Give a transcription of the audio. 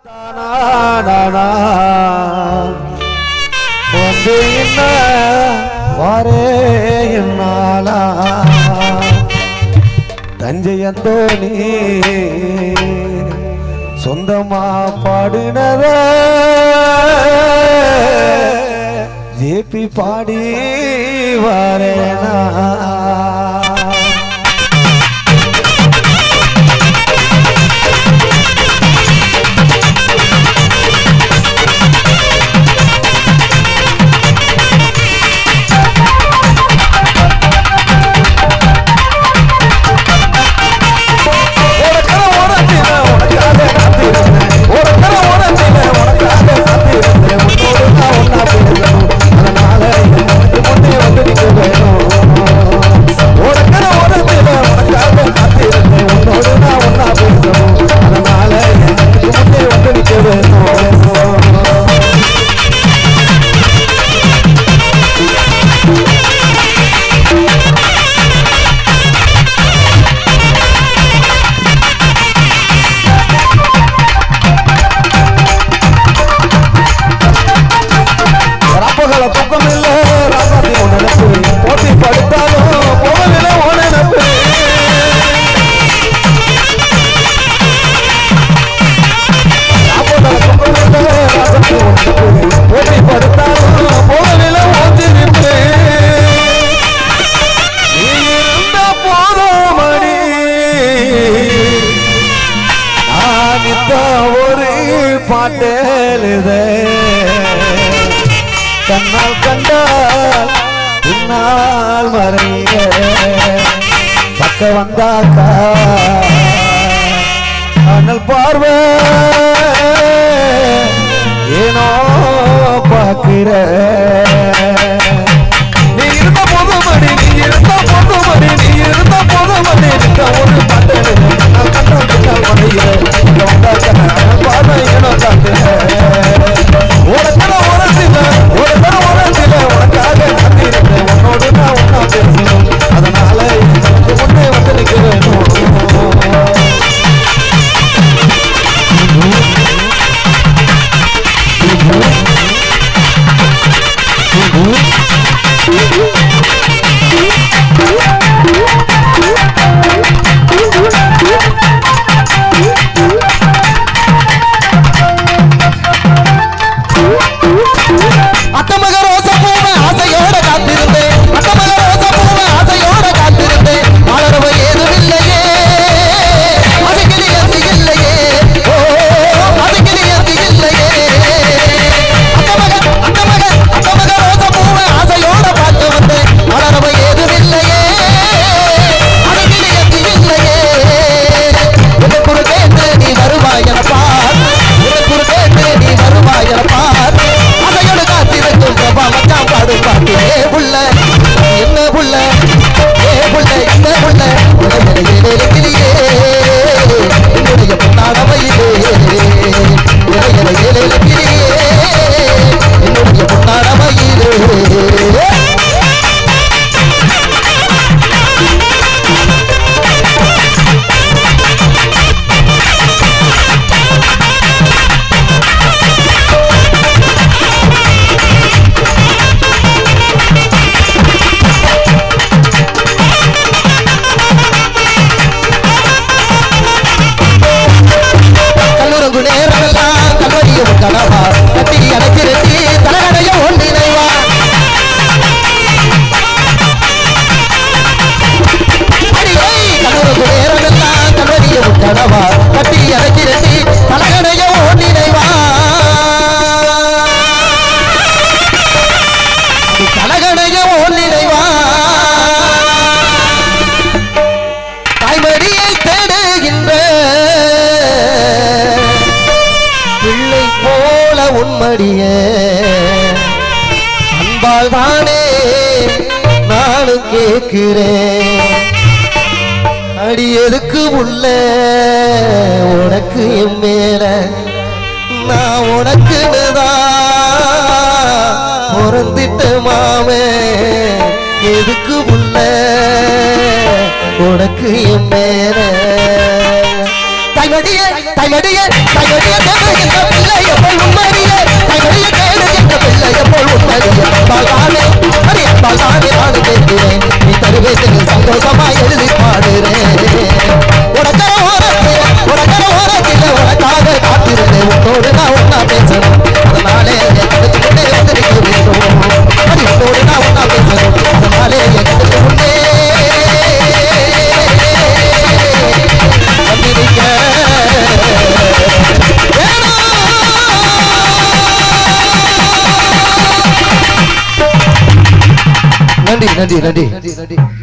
தானானா வந்து என்ன வாரே என்னாலா தஞ்சையந்தோனி சொந்தமா பாடினத ஜேபி பாடி வரேனா உனக்காக உனக்கில உனக்காக காத்திருந்தேன். உனக்காக உனக்கில உனக்காக காத்திருந்தேன். உன்னோடு நான் ஒண்ணா பேசணும். அதனால எனக்கு முன்னே வந்து நிக்க வேணும். உனக்காக உனக்கில உனக்காக காத்திருந்தேன். உன்னோடு நான் ஒண்ணா பேசணும். அதனால எனக்கு முன்னே வந்து நிக்க வேணும் ரப்பகள தூக்கம் இல்ல ராசாத்தி உன் நினைப்பு போட்டி படுத்தாலும் போகவில்லை உன் நினைப்பு ரப்பகள தூக்கம் இல்ல ராசாத்தி உன் நினைப்பு போட்டி படுத்தாலும் போகவில்லை உன் சிரிப்பு நீ இருந்த போதும் மணி ஆனித்த ஒரு பாட்டேலுதே கண்ணால் கண்டால் பின்னால் மறைய பக்க வந்தாக்கா அனல் பார்வை ஏனோ பார்க்கிற நீ இருந்த போதுமடி நீ இருந்த போதுமடி நீ இருந்த போதுமடி நிற்க ஒரு பாட்டு கண்ணால் கண்டால் பின்னால் மறைய பக்க வந்தாக்கா அனல் பார்வை ஏனோ காட்டுற உனக்காக உரசில உனக்காக உரசில உனக்காக காத்திருந்தேன் உன்னோடு நான் ஒன்னா பேசணும் அதனால எனக்கு முன்னே வந்து நிக்க வேணும் அத்தமக ரோச பூவை ஆசையோட காத்திருந்தேன் அத்தமக ரோச பூவை ஆசையோட காத்திருந்தேன் மலர்வு ஏதும் இல்லையே அதுக்கிளி அசி இல்லையே ஓ அதுக்கிளி அசி இல்லையே அத்தமக அத்தமக அத்தமக ரோச பூவை ஆசையோட பார்த்து வந்தேன் மலர்வு ஏதும் இல்லையே அதுக்கிளி அசி இல்லையே எனக்கு ஒரு கேட்டு நீ வருவாய் என பார் எனக்கு ஒரு கேட்டு நீ வருவாய் என பார் அதையோடு காத்திருக்கும் பிரபா மச்சான் பாடு பாட்டு ஏ புள்ள என்ன புள்ள ஏ புள்ள இந்த புள்ள உடைய கிளியே என்னுடைய பொன்னாடமையிலே உடைய கிளியே என்னுடைய பொன்னாடமையிலே கல்லூரங்கு நேரமெல்லாம் கல்வரிய கனவா கட்டி அடைச்சிருத்தி தலகடைய ஒன்றிணைவா அடியை கல்லூரங்கு நேரமெல்லாம் கல்வரிய கனவா கட்டி அடைச்சிருத்தி தலகடைய ஒன்றிணைவா தலகடைய ஒன்றிணைவா தாய்மடியை தேடுகின்ற பிள்ளை போல உன்மடிய அன்பால் தானே நானும் கேட்கிறேன் அடி எதுக்கு உள்ள உனக்கு என் மேல நான் உனக்குன்னுதான் பிறந்திட்ட மாமே எதுக்கு உள்ள உனக்கு என் மேல தாய்மடியே தாய்மடியே தாய்மடியே தேடுகின்ற நன்றி நன்றி நன்றி